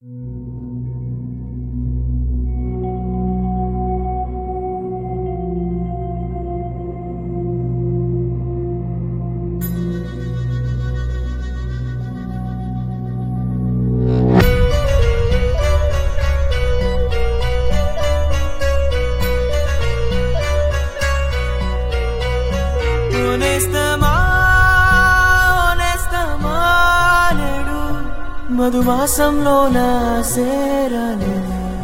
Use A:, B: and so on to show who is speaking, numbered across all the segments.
A: ఓనేస్తమా, ఓనేస్తమా నేడు మధుమాసంలో నా సేరాలే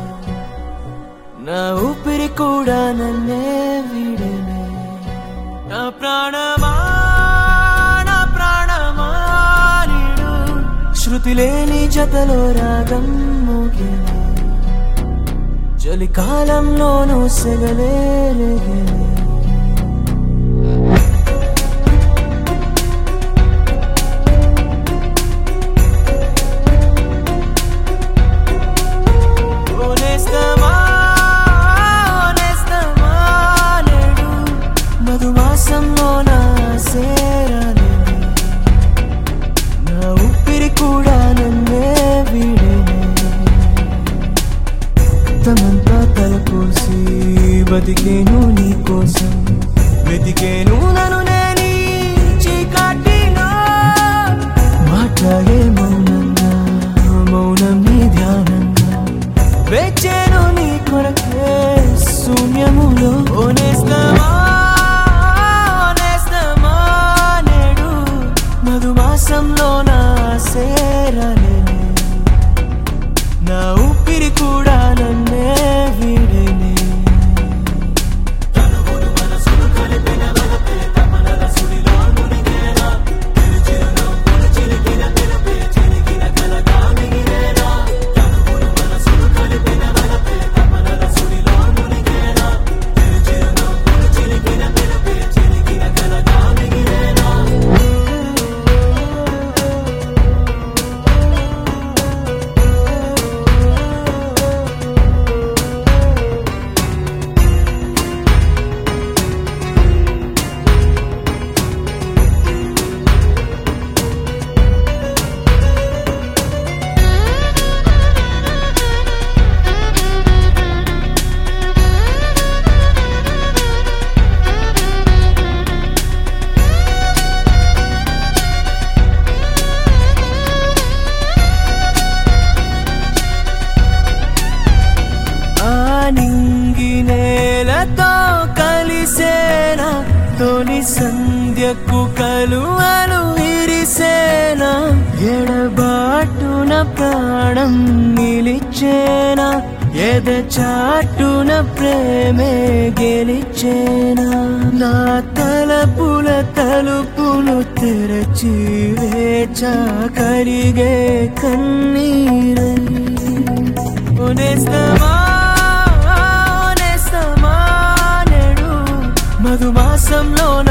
A: నా ఊపిరి కూడా నన్నే వీడనే నా ప్రాణమా నా ప్రాణమా నీడు శృతి లేని జతలో రాగం మోగినే చలికాలంలోనూ సెగలే రేగినే ఓనేస్తమా, ఓనేస్తమా నేడు మధుమాసంలో నా సేరాలే నా ఊపిరి కూడా నన్నే వీడేనే తమంతా తలపోసి బతికేను నీ కోసం వెతికేను నన్ను నేని చీకటిలో మాట్లాడే మౌనంగా మౌనం నీ ధ్యానంగా వేచేను నీ కొరకే శూన్యములో ఓనేస్తమా ఓనేస్తమా నేడు మధుమాసంలో నా సేరలే నా ఊపిరి కూడా నన్నే వీడేనే ఆ నింగి నేలతో కలిసేనా తొలి సంధ్యకు కలువలు విరిసేనా ఎడబాటున ప్రాణం నిలిచేనా ఎద చాటున ప్రేమే గెలిచేనా నా తలపుల తలుపులు తెరచి వేచా కరిగే కన్నీరై ఓనేస్తమా ఓనేస్తమా నేడు మధుమాసంలో నా